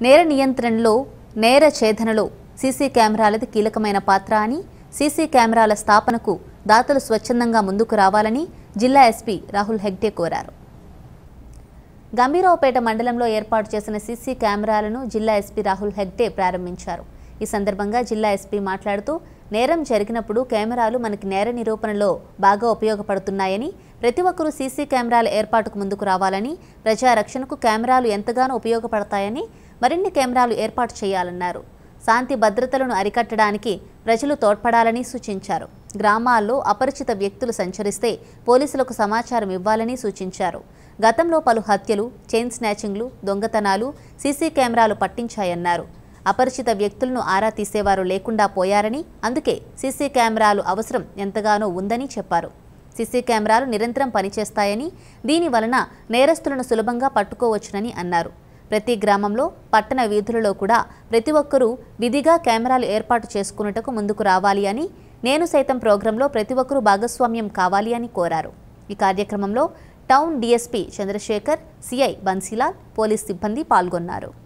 నేర నియంత్రణలో నేర ఛేదనలో సీసీ కెమెరాలది కీలకమైన పాత్ర అని సీసీ కెమెరాల స్థాపనకు దాతలు స్వచ్ఛందంగా ముందుకు రావాలని జిల్లా ఎస్పీ రాహుల్ హెగ్డే కోరారు గంభీరావుపేట మండలంలో ఏర్పాటు చేసిన సీసీ కెమెరాలను జిల్లా ఎస్పీ రాహుల్ హెగ్డే ప్రారంభించారు ఈ సందర్భంగా జిల్లా ఎస్పీ మాట్లాడుతూ నేరం జరిగినప్పుడు కెమెరాలు మనకి నేర నిరూపణలో బాగా ఉపయోగపడుతున్నాయని ప్రతి ఒక్కరూ సీసీ కెమెరాల ఏర్పాటుకు ముందుకు రావాలని ప్రజారక్షణకు కెమెరాలు ఎంతగానో ఉపయోగపడతాయని మరిన్ని కెమెరాలు ఏర్పాటు చేయాలన్నారు శాంతి భద్రతలను అరికట్టడానికి ప్రజలు తోడ్పడాలని సూచించారు గ్రామాల్లో అపరిచిత వ్యక్తులు సంచరిస్తే పోలీసులకు సమాచారం ఇవ్వాలని సూచించారు గతంలో పలు హత్యలు చైన్ స్నాచింగ్లు దొంగతనాలు సీసీ కెమెరాలు పట్టించాయన్నారు అపరిచిత వ్యక్తులను ఆరా తీసేవారు లేకుండా పోయారని అందుకే సీసీ కెమెరాలు అవసరం ఎంతగానో ఉందని చెప్పారు సీసీ కెమెరాలు నిరంతరం పనిచేస్తాయని దీని వలన నేరస్తులను సులభంగా పట్టుకోవచ్చునని అన్నారు ప్రతి గ్రామంలో పట్టణ వీధులలో కూడా ప్రతి ఒక్కరూ విధిగా కెమెరాలు ఏర్పాటు చేసుకున్నటకు ముందుకు రావాలి అని నేను సైతం ప్రోగ్రాంలో ప్రతి ఒక్కరూ భాగస్వామ్యం కావాలి అని కోరారు ఈ కార్యక్రమంలో town DSP Chandrashekar CI Bansilal police సిబ్బంది పాల్గొన్నారు